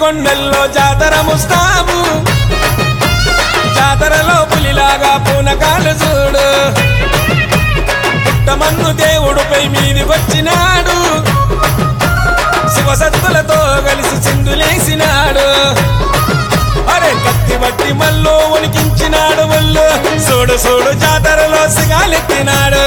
కొండల్లో జాతర ముస్తాబు జాతరలో పులిలాగా పూనకాలు చూడు పుట్టమన్ను దేవుడుపై మీది వచ్చినాడు శివసత్తులతో కలిసి చిందులేసినాడు అరే కత్తి బట్టి మల్లో వణికించినాడు వల్లు సోడు సోడు జాతరలో సిగాలెత్తినాడు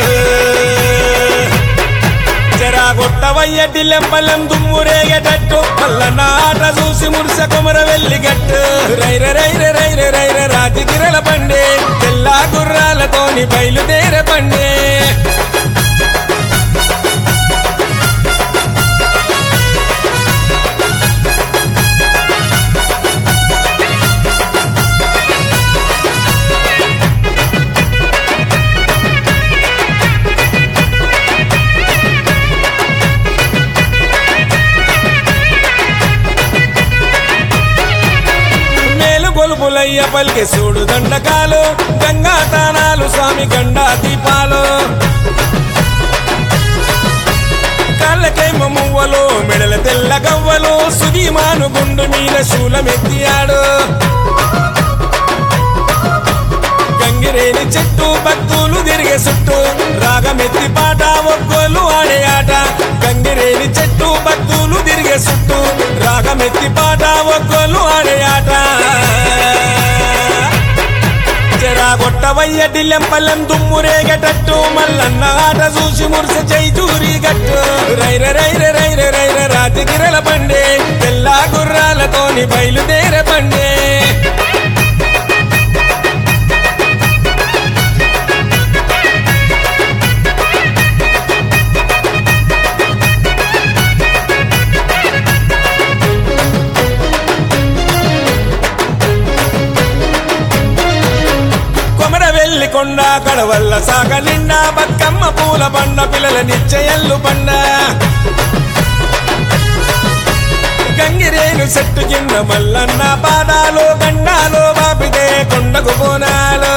జరాగొట్టవయ్యటి లెంపలెం దుమ్మురేగేటట్టు మల్ల నాట చూసి మురుస కొమర వెళ్ళిగట్టు రైర రైర రైర రైర రాజగిరల బండి తెల్లా గుర్రాలతోని బయలుదేరే బండి మేలు గొలుపులయ్య పలికి చూడు దండకాలు గంగా తానాలు స్వామి గండా దీపాలు కాళ్ళకేమో మువ్వలు మెడల తెల్ల గవ్వలు సుదీమాను గుండు మీద శూలమెత్తియాడు గంగిరేని చెట్టు భక్తులు తిరిగే చుట్టూ రాగమెత్తి పాట ఒక్కోలు ఆడే ఆట గంగిరేని చెట్టు భక్తులు తిరిగే చుట్టూ రాగమెత్తి పాట ఒక్కోలు ఆడే ఆట చెరాగొట్టవయ్య డిల్లెంపల్లెం దుమ్మురేగేటట్టు మల్లన్న ఆట చూసి మురిస చైతూరి గట్టు రైర రైర రైర రైర రాజగిరల బండి తెల్లా గుర్రాలతోని బయలుదేరే బండి కొమర వెల్లి కొండ కడవల్ల సాగ నిండా బతుకమ్మ పూల బండ పిల్లల నిశ్చయల్లు బండ గంగిరేను చెట్టు కింద మల్లన్న పాదాలు గండాలు బాపితే కొండకు పోనాలు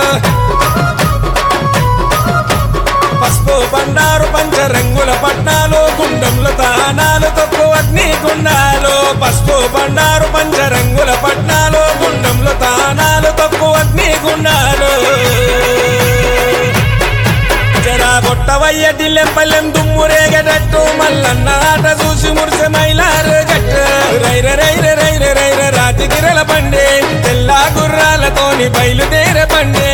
పసుపు బండారు పంచరంగుల పట్నాలు గుండంలో తానాలు తొక్కు అగ్ని గుండాలు పసుపు బండారు పంచరంగుల పట్నాలు గుండంలో తానాలు తొక్కు అగ్ని గుండాలు చెరాగొట్టవయ్య దిల్లెంపల్లెం దుమ్మురేగేటట్టు మల్లన్న ఆట చూసి మురిసె మైలారు గట్టు రైర రైర రైర రైర రాజగిరల బండి తెల్లా గుర్రాలతోని బయలుదేరే బండి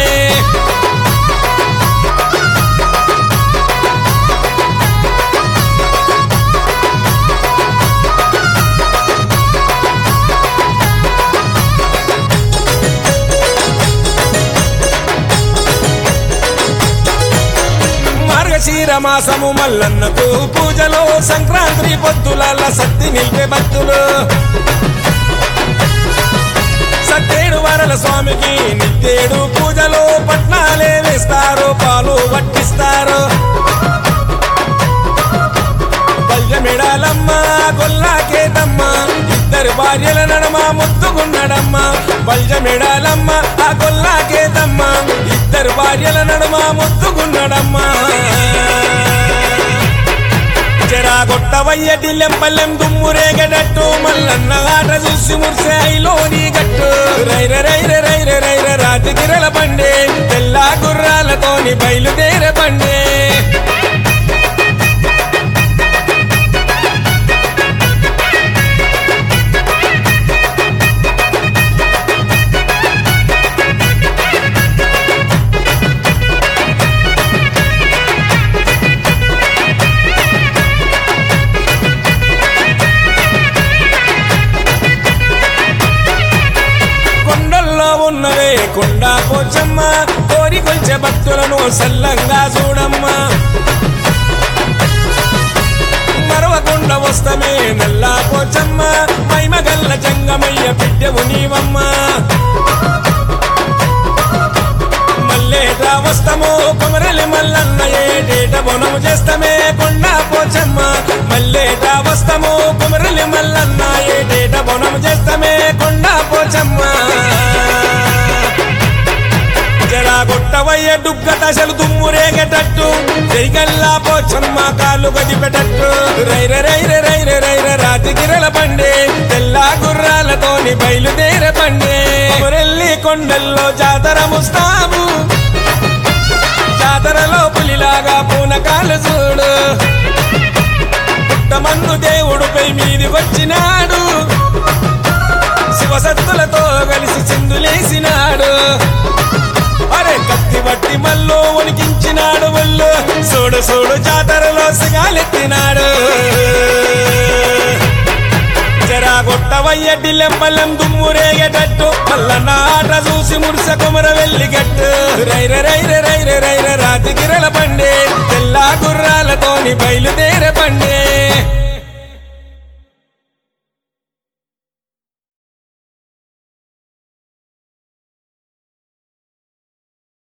మార్గశీర మాసము మల్లన్నకు పూజలో సంక్రాంతి పొద్దుల సత్తి నిలిపే భక్తులు సత్తేడు వరల స్వామికి నిత్యేడు పూజలో పట్నాలే వేస్తారు పాలు పట్టిస్తారు బల్యమిడాలమ్మ గొల్లాకేతమ్మ ఇద్దరు భార్యల నడమ ముద్దుకున్నడమ్మ బల్యమిడాలమ్మ ఆ గొల్లాకేతమ్మ ఇద్దరు భార్యల నడుమ ముద్దుకున్నడమ్మ చెరాగొట్టవయ్య దిల్లెంపల్లెం దుమ్మురేగడట్టు మల్లన్న ఆట చూసి మురిసే ఐలోని గట్టు రైర రైర రైర రైర రాజగిరల బండి తెల్లా గుర్రాలతోని బయలుదేరే బండి కొండల్లో ఉన్నవే కొండ పోచమ్మ కోరి కొల్చే భక్తులను సల్లంగా చూడమ్మా మరవకుండా వస్తమే నల్లా పోచమ్మ మైమగల్ల జంగమయ్య బిడ్డవు నీవమ్మ మల్లేట వస్తము కొమరలి మల్లన్న ఏటేట బొనము చేస్తమే కొండ పోచమ్మ మల్లేట వస్తము కొమరలి మల్లన్న ఏటేట బొనము చేస్తమే కొండ పోచమ్మ జరా కొట్టవయ్య పల్లె డుగ్గ దశలు దుమ్మురేగేటట్టు జైగల్లా పోచమ్మ కాళ్ళు గదిపెటట్టు రైర రైర రైర రైర రాజగిరల బండి తెల్ల గుర్రాలతోని బయలుదేరే బండి మురెల్లి కొండల్లో జాతర ముస్తాబు జాతరలో పులిలాగా పూనకాలు చూడు పుట్టమన్ను దేవుడుపై మీది వచ్చినాడు శివసత్తులతో కలిసి చిందులేసినాడు అరే కత్తి బట్టి మల్లో వణికించినాడు ఒళ్ళు సోడు సోడు జాతరలో సిగాలెత్తినాడు జరా గొట్టవయ్యటి లెంపలెం దుమ్మురేగేటట్టు మల్ల నాట చూసి ముడిస కుమర వెళ్ళిగట్టు రైర రైర రైర రైర రాజగిరల బండి తెల్ల గుర్రాలతోని బయలుదేరే బండి